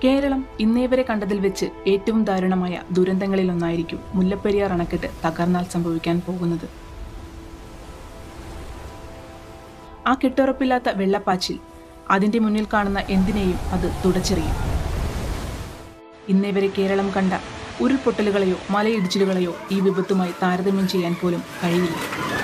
കേരളം ഇന്നേ വരെ കണ്ടതിൽ വെച്ച് ഏറ്റവും ദാരുണമായ ദുരന്തങ്ങളിലൊന്നായിരിക്കും മുല്ലപ്പെരിയാർ അണക്കെട്ട് തകർന്നാൽ സംഭവിക്കാൻ പോകുന്നത് ആ കെട്ടുറപ്പില്ലാത്ത വെള്ളപ്പാച്ചിൽ അതിന്റെ മുന്നിൽ കാണുന്ന എന്തിനേയും അത് തുടച്ചെറിയും ഇന്നേ വരെ കേരളം കണ്ട ഉരുൾപൊട്ടലുകളെയോ മലയിടിച്ചിലുകളെയോ ഈ വിപത്തുമായി താരതമ്യം ചെയ്യാൻ പോലും കഴിയില്ല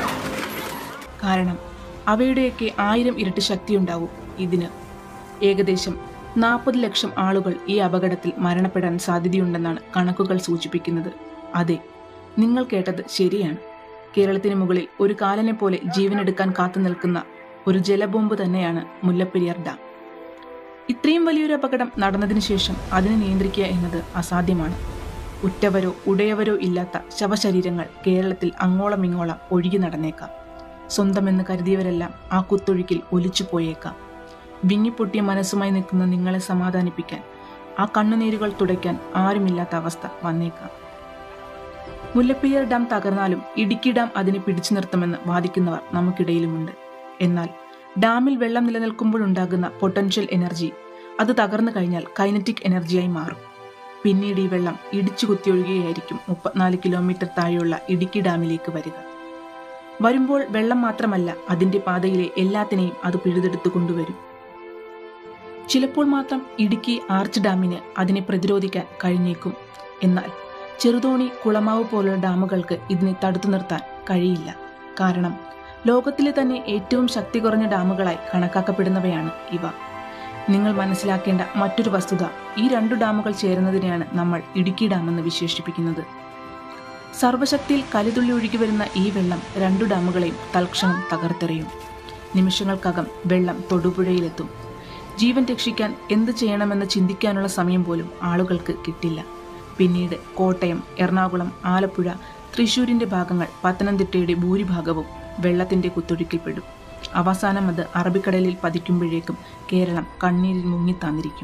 കാരണം അവയുടെയൊക്കെ ആയിരം ഇരട്ടി ശക്തിയുണ്ടാവും ഇതിന് ഏകദേശം നാൽപ്പത് ലക്ഷം ആളുകൾ ഈ അപകടത്തിൽ മരണപ്പെടാൻ സാധ്യതയുണ്ടെന്നാണ് കണക്കുകൾ സൂചിപ്പിക്കുന്നത് അതെ നിങ്ങൾ കേട്ടത് ശരിയാണ് കേരളത്തിന് മുകളിൽ ഒരു കാലനെ പോലെ ജീവനെടുക്കാൻ കാത്തു നിൽക്കുന്ന ഒരു ജലബോംബ് തന്നെയാണ് മുല്ലപ്പെരിയാർ ഡാം ഇത്രയും വലിയൊരു അപകടം നടന്നതിന് ശേഷം അതിനെ നിയന്ത്രിക്കുക എന്നത് അസാധ്യമാണ് ഉറ്റവരോ ഉടയവരോ ഇല്ലാത്ത ശവശരീരങ്ങൾ കേരളത്തിൽ അങ്ങോളം ഇങ്ങോളം ഒഴുകി നടന്നേക്കാം സ്വന്തമെന്ന് കരുതിയവരെല്ലാം ആ കുത്തൊഴുക്കിൽ ഒലിച്ചു പോയേക്കാം വിങ്ങിപ്പൊട്ടിയ മനസ്സുമായി നിൽക്കുന്ന നിങ്ങളെ സമാധാനിപ്പിക്കാൻ ആ കണ്ണുനീരുകൾ തുടയ്ക്കാൻ ആരുമില്ലാത്ത അവസ്ഥ വന്നേക്കാം മുല്ലപ്പെരിയാർ ഡാം തകർന്നാലും ഇടുക്കി ഡാം അതിനെ പിടിച്ചു നിർത്തുമെന്ന് വാദിക്കുന്നവർ നമുക്കിടയിലുമുണ്ട് എന്നാൽ ഡാമിൽ വെള്ളം നിലനിൽക്കുമ്പോഴുണ്ടാകുന്ന പൊട്ടൻഷ്യൽ എനർജി അത് തകർന്നു കഴിഞ്ഞാൽ കൈനറ്റിക് എനർജിയായി മാറും പിന്നീട് ഈ വെള്ളം ഇടിച്ചു കുത്തിയൊഴുകുകയായിരിക്കും മുപ്പത്തിനാല് കിലോമീറ്റർ താഴെയുള്ള ഇടുക്കി ഡാമിലേക്ക് വരിക വരുമ്പോൾ വെള്ളം മാത്രമല്ല അതിന്റെ പാതയിലെ എല്ലാത്തിനെയും അത് പിഴുതെടുത്തു കൊണ്ടുവരും ചിലപ്പോൾ മാത്രം ഇടുക്കി ആർച്ച് ഡാമിന് അതിനെ പ്രതിരോധിക്കാൻ കഴിഞ്ഞേക്കും എന്നാൽ ചെറുതോണി കുളമാവ് പോലുള്ള ഡാമുകൾക്ക് ഇതിനെ തടുത്തു നിർത്താൻ കഴിയില്ല കാരണം ലോകത്തിലെ തന്നെ ഏറ്റവും ശക്തി കുറഞ്ഞ ഡാമുകളായി കണക്കാക്കപ്പെടുന്നവയാണ് ഇവ നിങ്ങൾ മനസ്സിലാക്കേണ്ട മറ്റൊരു വസ്തുത ഈ രണ്ടു ഡാമുകൾ ചേരുന്നതിനെയാണ് നമ്മൾ ഇടുക്കി ഡാം എന്ന് വിശേഷിപ്പിക്കുന്നത് സർവശക്തിയിൽ കലിതുള്ളി ഒഴുകി വരുന്ന ഈ വെള്ളം രണ്ടു ഡാമുകളെയും തൽക്ഷണം തകർത്തെറിയും നിമിഷങ്ങൾക്കകം വെള്ളം തൊടുപുഴയിലെത്തും ജീവൻ രക്ഷിക്കാൻ എന്ത് ചെയ്യണമെന്ന് ചിന്തിക്കാനുള്ള സമയം പോലും ആളുകൾക്ക് കിട്ടില്ല പിന്നീട് കോട്ടയം എറണാകുളം ആലപ്പുഴ തൃശൂരിന്റെ ഭാഗങ്ങൾ പത്തനംതിട്ടയുടെ ഭൂരിഭാഗവും വെള്ളത്തിന്റെ കുത്തൊഴുക്കിൽപ്പെടും അവസാനം അത് അറബിക്കടലിൽ പതിക്കുമ്പോഴേക്കും കേരളം കണ്ണീരിൽ മുങ്ങിത്താന്നിരിക്കും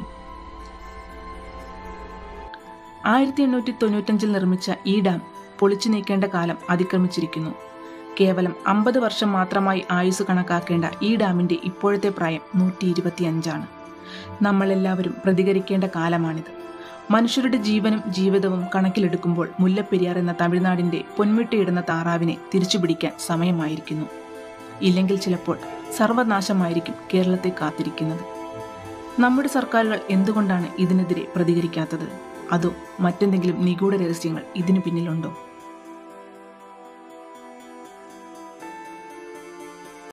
ആയിരത്തി എണ്ണൂറ്റി തൊണ്ണൂറ്റഞ്ചിൽ നിർമ്മിച്ച ഈ ഡാം പൊളിച്ചു നീക്കേണ്ട കാലം അതിക്രമിച്ചിരിക്കുന്നു കേവലം അമ്പത് വർഷം മാത്രമായി ആയുസ് കണക്കാക്കേണ്ട ഈ ഡാമിന്റെ ഇപ്പോഴത്തെ പ്രായം നൂറ്റി ഇരുപത്തിയഞ്ചാണ് നമ്മളെല്ലാവരും പ്രതികരിക്കേണ്ട കാലമാണിത് മനുഷ്യരുടെ ജീവനും ജീവിതവും കണക്കിലെടുക്കുമ്പോൾ മുല്ലപ്പെരിയാർ എന്ന തമിഴ്നാടിന്റെ പൊന്മുട്ടയിടുന്ന താറാവിനെ തിരിച്ചുപിടിക്കാൻ സമയമായിരിക്കുന്നു ഇല്ലെങ്കിൽ ചിലപ്പോൾ സർവനാശമായിരിക്കും കേരളത്തെ കാത്തിരിക്കുന്നത് നമ്മുടെ സർക്കാരുകൾ എന്തുകൊണ്ടാണ് ഇതിനെതിരെ പ്രതികരിക്കാത്തത് അതോ മറ്റെന്തെങ്കിലും നിഗൂഢ രഹസ്യങ്ങൾ ഇതിനു പിന്നിലുണ്ടോ